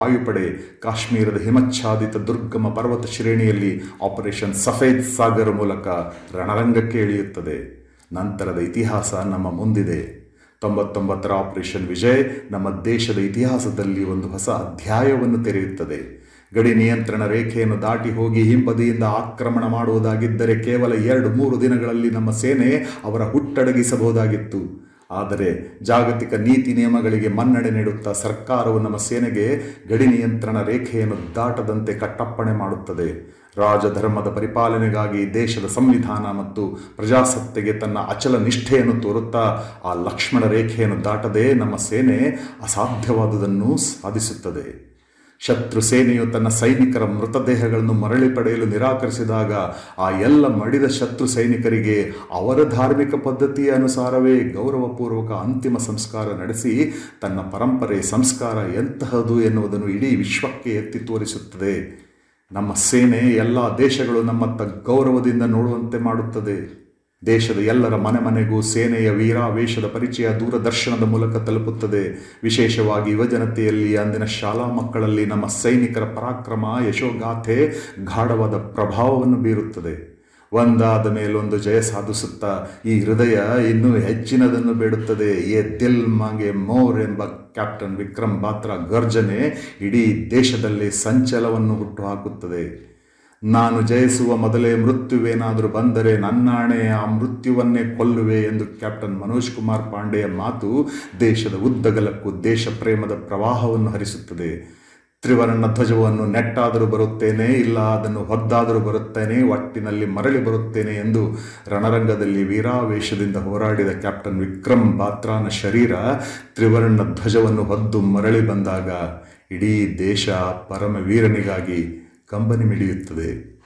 ವಾಯುಪಡೆ ಕಾಶ್ಮೀರದ ಹಿಮಚ್ಛಾದಿತ ದುರ್ಗಮ ಪರ್ವತ ಶ್ರೇಣಿಯಲ್ಲಿ ಆಪರೇಷನ್ ಸಫೇದ್ ಸಾಗರ್ ಮೂಲಕ ರಣರಂಗಕ್ಕೆ ಇಳಿಯುತ್ತದೆ ನಂತರದ ಇತಿಹಾಸ ನಮ್ಮ ಮುಂದಿದೆ ತೊಂಬತ್ತೊಂಬತ್ತರ ಆಪರೇಷನ್ ವಿಜಯ್ ನಮ್ಮ ದೇಶದ ಇತಿಹಾಸದಲ್ಲಿ ಒಂದು ಹೊಸ ಅಧ್ಯಾಯವನ್ನು ತೆರೆಯುತ್ತದೆ ಗಡಿ ನಿಯಂತ್ರಣ ರೇಖೆಯನ್ನು ದಾಟಿ ಹೋಗಿ ಹಿಂಬದಿಯಿಂದ ಆಕ್ರಮಣ ಮಾಡುವುದಾಗಿದ್ದರೆ ಕೇವಲ ಎರಡು ಮೂರು ದಿನಗಳಲ್ಲಿ ನಮ್ಮ ಸೇನೆ ಅವರ ಹುಟ್ಟಡಗಿಸಬಹುದಾಗಿತ್ತು ಆದರೆ ಜಾಗತಿಕ ನೀತಿ ನಿಯಮಗಳಿಗೆ ಮನ್ನಣೆ ನೀಡುತ್ತಾ ಸರ್ಕಾರವು ನಮ್ಮ ಸೇನೆಗೆ ಗಡಿ ನಿಯಂತ್ರಣ ರೇಖೆಯನ್ನು ದಾಟದಂತೆ ಕಟ್ಟಪ್ಪಣೆ ಮಾಡುತ್ತದೆ ರಾಜಧರ್ಮದ ಪರಿಪಾಲನೆಗಾಗಿ ದೇಶದ ಸಂವಿಧಾನ ಮತ್ತು ಪ್ರಜಾಸತ್ತೆಗೆ ತನ್ನ ಅಚಲ ನಿಷ್ಠೆಯನ್ನು ತೋರುತ್ತಾ ಆ ಲಕ್ಷ್ಮಣ ರೇಖೆಯನ್ನು ದಾಟದೆ ನಮ್ಮ ಸೇನೆ ಅಸಾಧ್ಯವಾದುದನ್ನು ಸಾಧಿಸುತ್ತದೆ ಶತ್ರು ಸೇನೆಯು ತನ್ನ ಸೈನಿಕರ ಮೃತದೇಹಗಳನ್ನು ಮರಳಿ ಪಡೆಯಲು ನಿರಾಕರಿಸಿದಾಗ ಆ ಎಲ್ಲ ಮಡಿದ ಶತ್ರು ಸೈನಿಕರಿಗೆ ಅವರ ಧಾರ್ಮಿಕ ಪದ್ಧತಿಯ ಅನುಸಾರವೇ ಗೌರವಪೂರ್ವಕ ಅಂತಿಮ ಸಂಸ್ಕಾರ ನಡೆಸಿ ತನ್ನ ಪರಂಪರೆ ಸಂಸ್ಕಾರ ಎಂತಹದು ಎನ್ನುವುದನ್ನು ಇಡೀ ವಿಶ್ವಕ್ಕೆ ಎತ್ತಿ ತೋರಿಸುತ್ತದೆ ನಮ್ಮ ಸೇನೆ ಎಲ್ಲ ದೇಶಗಳು ನಮ್ಮತ್ತ ಗೌರವದಿಂದ ನೋಡುವಂತೆ ಮಾಡುತ್ತದೆ ದೇಶದ ಎಲ್ಲರ ಮನೆ ಮನೆಗೂ ಸೇನೆಯ ವೀರಾವೇಶದ ಪರಿಚಯ ದೂರದರ್ಶನದ ಮೂಲಕ ತಲುಪುತ್ತದೆ ವಿಶೇಷವಾಗಿ ಯುವಜನತೆಯಲ್ಲಿ ಅಂದಿನ ಶಾಲಾ ಮಕ್ಕಳಲ್ಲಿ ನಮ್ಮ ಸೈನಿಕರ ಪರಾಕ್ರಮ ಯಶೋಗಾಥೆ ಗಾಢವಾದ ಪ್ರಭಾವವನ್ನು ಬೀರುತ್ತದೆ ಒಂದಾದ ಮೇಲೊಂದು ಜಯ ಸಾಧಿಸುತ್ತಾ ಈ ಹೃದಯ ಇನ್ನೂ ಹೆಚ್ಚಿನದನ್ನು ಬೇಡುತ್ತದೆ ಎ ದಿಲ್ ಮಾಂಗೆ ಮೋರ್ ಎಂಬ ಕ್ಯಾಪ್ಟನ್ ವಿಕ್ರಮ್ ಬಾತ್ರಾ ಗರ್ಜನೆ ಇಡೀ ದೇಶದಲ್ಲಿ ಸಂಚಲವನ್ನು ಹುಟ್ಟುಹಾಕುತ್ತದೆ ನಾನು ಜಯಿಸುವ ಮೊದಲೇ ಮೃತ್ಯುವೇನಾದರೂ ಬಂದರೆ ನನ್ನಾಣೆ ಆ ಮೃತ್ಯುವನ್ನೇ ಕೊಲ್ಲುವೆ ಎಂದು ಕ್ಯಾಪ್ಟನ್ ಮನೋಜ್ ಕುಮಾರ್ ಪಾಂಡೆಯ ಮಾತು ದೇಶದ ಉದ್ದಗಲಕ್ಕೂ ದೇಶ ಪ್ರೇಮದ ಪ್ರವಾಹವನ್ನು ಹರಿಸುತ್ತದೆ ತ್ರಿವರ್ಣ ಧ್ವಜವನ್ನು ನೆಟ್ಟಾದರೂ ಬರುತ್ತೇನೆ ಇಲ್ಲ ಅದನ್ನು ಹೊದ್ದಾದರೂ ಬರುತ್ತೇನೆ ಒಟ್ಟಿನಲ್ಲಿ ಮರಳಿ ಬರುತ್ತೇನೆ ಎಂದು ರಣರಂಗದಲ್ಲಿ ವೀರಾವೇಶದಿಂದ ಹೋರಾಡಿದ ಕ್ಯಾಪ್ಟನ್ ವಿಕ್ರಮ್ ಬಾತ್ರಾನ ಶರೀರ ತ್ರಿವರ್ಣ ಧ್ವಜವನ್ನು ಹೊದ್ದು ಮರಳಿ ಬಂದಾಗ ಇಡೀ ದೇಶ ಪರಮವೀರನಿಗಾಗಿ ಕಂಬನಿ ಮಿಡಿಯುತ್ತದೆ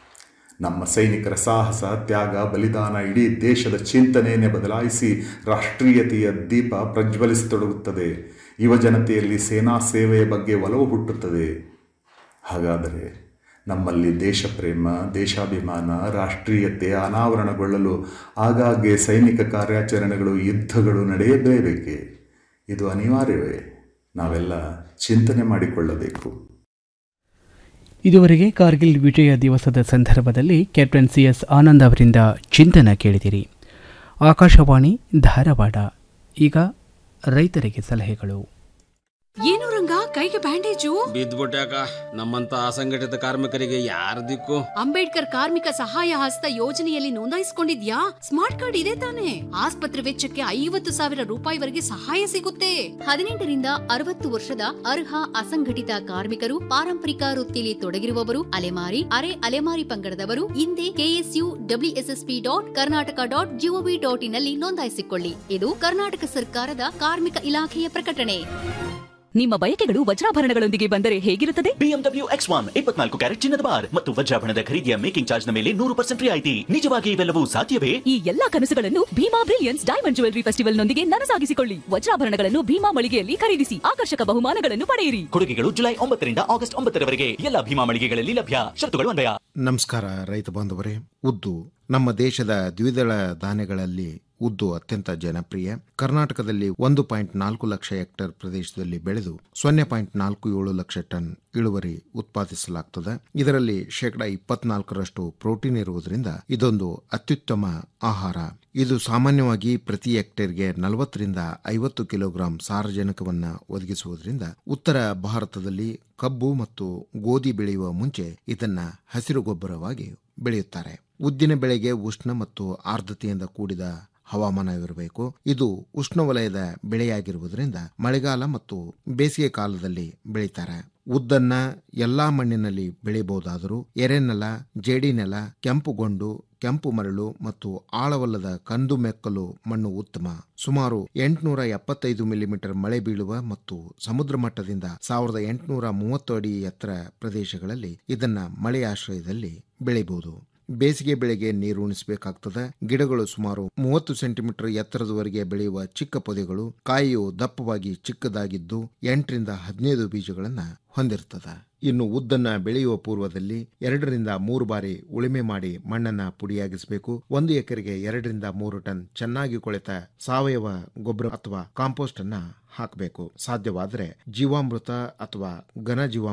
ನಮ್ಮ ಸೈನಿಕರ ಸಾಹಸ ತ್ಯಾಗ ಬಲಿದಾನ ಇಡೀ ದೇಶದ ಚಿಂತನೆಯನ್ನೇ ಬದಲಾಯಿಸಿ ರಾಷ್ಟ್ರೀಯತೆಯ ದೀಪ ಪ್ರಜ್ವಲಿಸತೊಡಗುತ್ತದೆ ಯುವಜನತೆಯಲ್ಲಿ ಸೇನಾ ಸೇವೆಯ ಬಗ್ಗೆ ಒಲವು ಹುಟ್ಟುತ್ತದೆ ಹಾಗಾದರೆ ನಮ್ಮಲ್ಲಿ ದೇಶ ಪ್ರೇಮ ದೇಶಾಭಿಮಾನ ರಾಷ್ಟ್ರೀಯತೆ ಅನಾವರಣಗೊಳ್ಳಲು ಆಗಾಗ್ಗೆ ಸೈನಿಕ ಕಾರ್ಯಾಚರಣೆಗಳು ಯುದ್ಧಗಳು ನಡೆಯಲೇಬೇಕೆ ಇದು ಅನಿವಾರ್ಯವೇ ನಾವೆಲ್ಲ ಚಿಂತನೆ ಮಾಡಿಕೊಳ್ಳಬೇಕು ಇದುವರೆಗೆ ಕಾರ್ಗಿಲ್ ವಿಜಯ ದಿವಸದ ಸಂದರ್ಭದಲ್ಲಿ ಕ್ಯಾಪ್ಟನ್ ಸಿ ಎಸ್ ಆನಂದ್ ಅವರಿಂದ ಚಿಂತನ ಕೇಳಿದಿರಿ ಆಕಾಶವಾಣಿ ಧಾರವಾಡ ಈಗ ರೈತರಿಗೆ ಸಲಹೆಗಳು ಏನು ರಂಗ ಕೈಗೆ ಬ್ಯಾಂಡೇಜು ಬಿದ್ದ್ಬಿಟ್ಯಾಕ ನಮ್ಮಂತ ಅಸಂಘಟಿತ ಕಾರ್ಮಿಕರಿಗೆ ಯಾರ ದಿಕ್ಕು ಅಂಬೇಡ್ಕರ್ ಕಾರ್ಮಿಕ ಸಹಾಯ ಹಸ್ತ ಯೋಜನೆಯಲ್ಲಿ ನೋಂದಾಯಿಸಿಕೊಂಡಿದ್ಯಾ ಸ್ಮಾರ್ಟ್ ಕಾರ್ಡ್ ಇದೆ ತಾನೆ ಆಸ್ಪತ್ರೆ ವೆಚ್ಚಕ್ಕೆ ಐವತ್ತು ಸಾವಿರ ರೂಪಾಯಿವರೆಗೆ ಸಹಾಯ ಸಿಗುತ್ತೆ ಹದಿನೆಂಟರಿಂದ ಅರವತ್ತು ವರ್ಷದ ಅರ್ಹ ಅಸಂಘಟಿತ ಕಾರ್ಮಿಕರು ಪಾರಂಪರಿಕ ವೃತ್ತಿಲಿ ತೊಡಗಿರುವವರು ಅಲೆಮಾರಿ ಅರೆ ಅಲೆಮಾರಿ ಪಂಗಡದವರು ಹಿಂದೆ K S U W S S P dot Karnataka dot G O V dot in ನಲ್ಲಿ ನೋಂದಾಯಿಸಿಕೊಳ್ಳಿ ಇದು ಕರ್ನಾಟಕ ಸರ್ಕಾರದ ಕಾರ್ಮಿಕ ಇಲಾಖೆಯ ಪ್ರಕಟಣೆ ನಿಮ್ಮ ಬಯಕೆಗಳು ವಜ್ರಾಭರಣಗಳೊಂದಿಗೆ ಬಂದರೆ ಹೇಗಿರುತ್ತದೆ ಬಿಎಂಡಬ್ಲ್ಯೂ ಎಕ್ಸ್ ಒನ್ ಇಪ್ಪತ್ನಾಲ್ಕು ಕ್ಯಾರೆಟ್ ಚಿನ್ನದ ಬಾರ್ ಮತ್ತು ವಜ್ರಾಭರಣದ ಖರೀದಿಯ ಮೇಕಿಂಗ್ ಚಾರ್ಜ್ ನ ಮೇಲೆ ನೂರು ಪರ್ಸೆಂಟ್ ರಿಯಾಯಿತಿ ನಿಜವಾಗಿ ಇವೆಲ್ಲವೂ ಸಾಧ್ಯವೇ ಈ ಎಲ್ಲಾ ಕನಸುಗಳನ್ನು ಭೀಮಾ ಬ್ರಿಲಿಯನ್ಸ್ ಡೈಮಂಡ್ ಜ್ಯುವೆಲರಿ ಫೆಸ್ಟಿವಲ್ನೊಂದಿಗೆ ನನಸಾಗಿಸಿಕೊಳ್ಳಿ ವಜ್ರಾಭರಣಗಳನ್ನು ಭೀಮಾ ಮಳಿಗೆಯಲ್ಲಿ ಖರೀದಿಸಿ ಆಕರ್ಷಕ ಬಹುಮಾನಗಳನ್ನು ಪಡೆಯಿರಿ ಕೊಡುಗೆಗಳು ಜುಲೈ ಒಂಬತ್ತರಿಂದ ಆಗಸ್ಟ್ ಒಂಬತ್ತರವರೆಗೆ ಎಲ್ಲ ಭೀಮಾ ಮಳಿಗೆಗಳಲ್ಲಿ ಲಭ್ಯ ಶರತ್ತುಗಳು ಅನ್ವಯ ನಮಸ್ಕಾರ ರೈತ ಬಾಂಧವರೇ ಉದ್ದು ನಮ್ಮ ದೇಶದ ದ್ವಿದಳ ಧಾನ್ಯಗಳಲ್ಲಿ ಉದ್ದು ಅತ್ಯಂತ ಜನಪ್ರಿಯ ಕರ್ನಾಟಕದಲ್ಲಿ ಒಂದು ಪಾಯಿಂಟ್ ನಾಲ್ಕು ಲಕ್ಷ ಹೆಕ್ಟೇರ್ ಪ್ರದೇಶದಲ್ಲಿ ಬೆಳೆದು ಸೊನ್ನೆ ಪಾಯಿಂಟ್ ನಾಲ್ಕು ಏಳು ಲಕ್ಷ ಟನ್ ಇಳುವರಿ ಉತ್ಪಾದಿಸಲಾಗುತ್ತದೆ ಇದರಲ್ಲಿ ಶೇಕಡ ಇಪ್ಪತ್ನಾಲ್ಕರಷ್ಟು ಪ್ರೋಟೀನ್ ಇರುವುದರಿಂದ ಇದೊಂದು ಅತ್ಯುತ್ತಮ ಆಹಾರ ಇದು ಸಾಮಾನ್ಯವಾಗಿ ಪ್ರತಿ ಹೆಕ್ಟೇರ್ಗೆ ನಲವತ್ತರಿಂದ ಐವತ್ತು ಕಿಲೋಗ್ರಾಂ ಸಾರಜನಕವನ್ನ ಒದಗಿಸುವುದರಿಂದ ಉತ್ತರ ಭಾರತದಲ್ಲಿ ಕಬ್ಬು ಮತ್ತು ಗೋಧಿ ಬೆಳೆಯುವ ಮುಂಚೆ ಇದನ್ನ ಹಸಿರು ಗೊಬ್ಬರವಾಗಿ ಬೆಳೆಯುತ್ತಾರೆ ಉದ್ದಿನ ಬೆಳೆಗೆ ಉಷ್ಣ ಮತ್ತು ಆರ್ದ್ರತೆಯಿಂದ ಕೂಡಿದ ಹವಾಮಾನವಿರಬೇಕು ಇದು ಉಷ್ಣವಲಯದ ಬೆಳೆಯಾಗಿರುವುದರಿಂದ ಮಳೆಗಾಲ ಮತ್ತು ಬೇಸಿಗೆ ಕಾಲದಲ್ಲಿ ಬೆಳೀತಾರೆ ಉದ್ದನ್ನ ಎಲ್ಲಾ ಮಣ್ಣಿನಲ್ಲಿ ಬೆಳೆಯಬಹುದಾದರೂ ಎರೆನೆಲ ಜೇಡಿನೆಲ ಕೆಂಪುಗೊಂಡು ಕೆಂಪು ಮರಳು ಮತ್ತು ಆಳವಲ್ಲದ ಕಂದು ಮೆಕ್ಕಲು ಮಣ್ಣು ಉತ್ತಮ ಸುಮಾರು ಎಂಟುನೂರ ಎಪ್ಪತ್ತೈದು ಮಿಲಿಮೀಟರ್ ಮಳೆ ಬೀಳುವ ಮತ್ತು ಸಮುದ್ರ ಮಟ್ಟದಿಂದ ಸಾವಿರದ ಎಂಟುನೂರ ಮೂವತ್ತು ಅಡಿ ಎತ್ತರ ಪ್ರದೇಶಗಳಲ್ಲಿ ಇದನ್ನ ಮಳೆಯಾಶ್ರಯದಲ್ಲಿ ಬೆಳೆಯಬಹುದು ಬೇಸಿಗೆ ಬೆಳೆಗೆ ನೀರು ಉಣಿಸಬೇಕಾಗ್ತದೆ ಗಿಡಗಳು ಸುಮಾರು ಮೂವತ್ತು ಸೆಂಟಿಮೀಟರ್ ಎತ್ತರದವರೆಗೆ ಬೆಳೆಯುವ ಚಿಕ್ಕ ಪೊದೆಗಳು ಕಾಯಿಯು ದಪ್ಪವಾಗಿ ಚಿಕ್ಕದಾಗಿದ್ದು ಎಂಟರಿಂದ ಹದಿನೈದು ಬೀಜಗಳನ್ನ ಹೊಂದಿರ್ತದೆ ಇನ್ನು ಉದ್ದನ್ನ ಬೆಳೆಯುವ ಪೂರ್ವದಲ್ಲಿ ಎರಡರಿಂದ ಮೂರು ಬಾರಿ ಉಳುಮೆ ಮಾಡಿ ಮಣ್ಣನ್ನ ಪುಡಿಯಾಗಿಸಬೇಕು ಒಂದು ಎಕರೆಗೆ ಎರಡರಿಂದ ಮೂರು ಟನ್ ಚೆನ್ನಾಗಿ ಕೊಳೆತ ಸಾವಯವ ಗೊಬ್ಬರ ಅಥವಾ ಕಾಂಪೋಸ್ಟ್ ಅನ್ನ ಹಾಕಬೇಕು ಸಾಧ್ಯವಾದರೆ ಜೀವಾಮೃತ ಅಥವಾ ಘನ ಜೀವಾಮೃತ